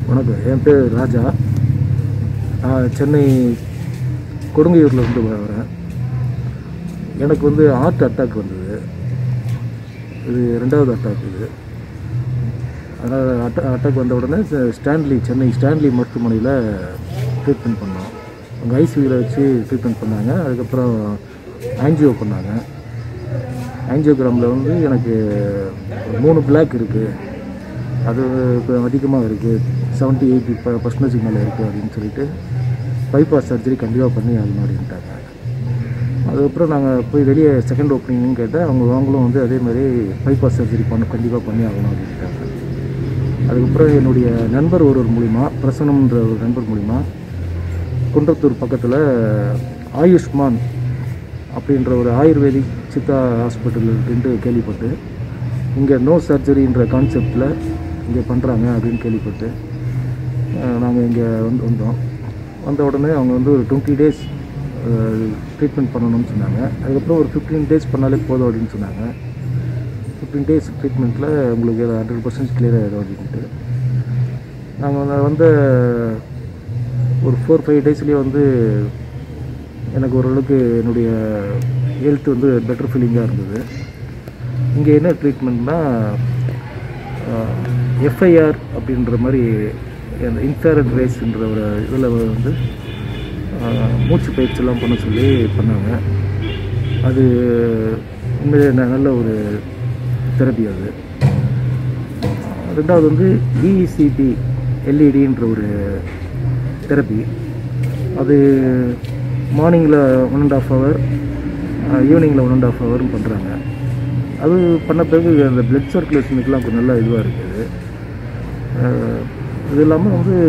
வணக்கம் என் பேர் ராஜா நான் சென்னை கொடுங்கையூரில் இருந்து வரேன் எனக்கு வந்து ஹார்ட் அட்டாக் வந்தது இது ரெண்டாவது அட்டாக் இது அதனால் அட்டா அட்டாக் வந்த உடனே ச- ஸ்டான்லி சென்னை ஸ்டான்லி மருத்துவமனையில் ட்ரீட்மெண்ட் பண்ணோம் அங்கே ஐசியூவில் வச்சு ட்ரீட்மெண்ட் பண்ணாங்க அதுக்கப்புறம் ஆன்ஜியோ பண்ணாங்க ஆன்ஜியோகிராமில் வந்து எனக்கு மூணு பிளாக் இருக்குது அது இப்போ அதிகமாக இருக்குது செவன்ட்டி எயிட்டி பர்சன்டேஜ் மேலே இருக்குது அப்படின்னு சொல்லிட்டு பைபாஸ் சர்ஜரி கண்டிப்பாக பண்ணி ஆகணும் அப்படின்ட்டாங்க அதுக்கப்புறம் நாங்கள் போய் வெளியே செகண்ட் ஓப்பனிங்னு கேட்டால் அவங்க அவங்களும் வந்து அதே மாதிரி பைபாஸ் சர்ஜரி பண்ண கண்டிப்பாக பண்ணி ஆகணும் அப்படின்ட்டாங்க அதுக்கப்புறம் என்னுடைய நண்பர் ஒருவர் மூலிமா பிரசனம்ன்ற ஒரு நண்பர் மூலிமா குன்றத்தூர் பக்கத்தில் ஆயுஷ்மான் அப்படின்ற ஒரு ஆயுர்வேதிக் சித்தா ஹாஸ்பிட்டல் இருக்குன்ட்டு கேள்விப்பட்டு இங்கே நோ சர்ஜரின்ற கான்செப்டில் இங்கே பண்ணுறாங்க அப்படின்னு கேள்விப்பட்டு நாங்கள் இங்கே வந்து வந்தோம் வந்த உடனே அவங்க வந்து ஒரு டுவெண்ட்டி டேஸ் ட்ரீட்மெண்ட் பண்ணணும்னு சொன்னாங்க அதுக்கப்புறம் ஒரு ஃபிஃப்டீன் டேஸ் பண்ணாலே போதும் அப்படின்னு சொன்னாங்க ஃபிஃப்டீன் டேஸ் ட்ரீட்மெண்ட்டில் உங்களுக்கு ஹண்ட்ரட் பர்சன்ட் கிளியர் ஆகிடும் அப்படின்ட்டு நாங்கள் வந்த ஒரு ஃபோர் ஃபைவ் டேஸ்லேயே வந்து எனக்கு ஓரளவுக்கு என்னுடைய ஹெல்த் வந்து பெட்டர் ஃபீலிங்காக இருந்தது இங்கே என்ன ட்ரீட்மெண்ட்னா எஃப்ஐஆர் அப்படின்ற மாதிரி அந்த இன்ஃபேரட் ரேஸ்ன்ற ஒரு இதில் வந்து ஆஹ், மூச்சு பயிற்சியெல்லாம் பண்ண சொல்லி பண்ணாங்க அது உண்மையிலே ந- நல்ல ஒரு தெரப்பி அது ரெண்டாவது வந்து இசிடி எல்இடின்ற ஒரு தெரப்பி அது மார்னிங்கில் ஒன் அண்ட் ஆஃப் ஹவர் ஈவினிங்கில் ஒன் அண்ட் ஆஃப் ஹவர்னு பண்ணுறாங்க அது பண்ண பிறகு அந்த பிளட் சர்க்குலேஷனுக்குலாம் கொஞ்சம் நல்லா இதுவாக இருக்குது அஹ், இது இல்லாமல் வந்து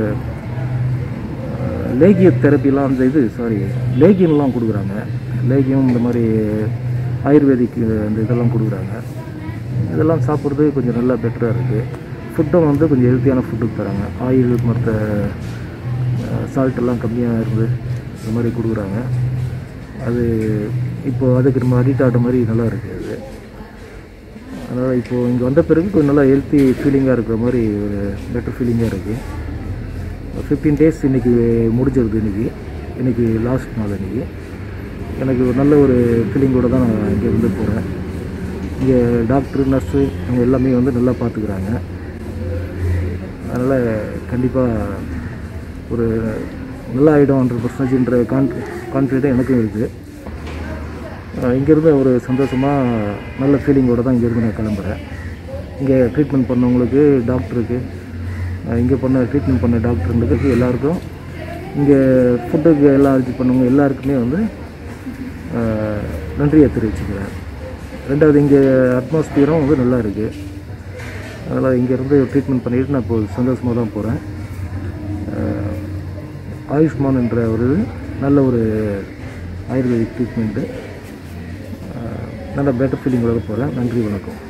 லேகிய தெரப்பிலாம் அந்த இது சாரி லேகியம்லாம் கொடுக்குறாங்க லேகியம் இந்த மாதிரி ஆயுர்வேதிக் அந்த இதெல்லாம் கொடுக்குறாங்க இதெல்லாம் சாப்பிட்றது கொஞ்சம் நல்லா பெட்டராக இருக்குது ஃபுட்டும் வந்து கொஞ்சம் ஹெல்த்தியான ஃபுட்டு தராங்க ஆயில் மற்ற சால்ட் எல்லாம் கம்மியாக இருந்து இந்த மாதிரி கொடுக்குறாங்க அது இப்போது அதுக்கு நம்ம அடிக்ட் ஆகிட்ட மாதிரி நல்லா இருக்குது அது அதனால் இப்போது இங்கே வந்த பிறகு கொஞ்சம் நல்லா ஹெல்த்தி ஃபீலிங்காக இருக்கிற மாதிரி ஒரு பெட்டர் ஃபீலிங்காக இருக்குது ஃபிஃப்டீன் டேஸ் இன்றைக்கி முடிஞ்சிருது இன்றைக்கி இன்றைக்கி லாஸ்ட் நாள் இன்றைக்கி எனக்கு ஒரு நல்ல ஒரு ஃபீலிங்கோடு தான் நான் இங்கே இருந்து போகிறேன் இங்கே டாக்டர் நர்ஸு அவங்க எல்லாமே வந்து நல்லா பார்த்துக்கிறாங்க அதனால் கண்டிப்பாக ஒரு நல்லா ஆகிடும் ஹண்ட்ரட் பர்சன்டேஜ்ன்ற கான் கான்ஃபிடென்ட் எனக்கும் இருக்குது இங்கேருந்து ஒரு சந்தோஷமாக நல்ல ஃபீலிங்கோடு தான் இங்கேருந்து நான் கிளம்புறேன் இங்கே ட்ரீட்மெண்ட் பண்ணவங்களுக்கு டாக்டருக்கு இங்கே பண்ண ட்ரீட்மெண்ட் பண்ண டாக்டருங்களுக்கு எல்லாருக்கும் இங்கே ஃபுட்டுக்கு எல்லாம் அரேஞ்ச் பண்ணவங்க எல்லாருக்குமே வந்து அஹ், நன்றியை தெரிவிச்சுக்கிறேன் ரெண்டாவது இங்கே அட்மாஸ்பியரும் வந்து நல்லா இருக்குது அதனால் இங்கேருந்து ட்ரீட்மெண்ட் பண்ணிட்டு நான் இப்போ சந்தோஷமாக தான் போகிறேன் ஆயுஷ்மான் என்ற ஒரு நல்ல ஒரு ஆயுர்வேதிக் ட்ரீட்மெண்ட்டு நல்ல பெட்டர் ஃபீலிங்கோட போகிறேன் நன்றி வணக்கம்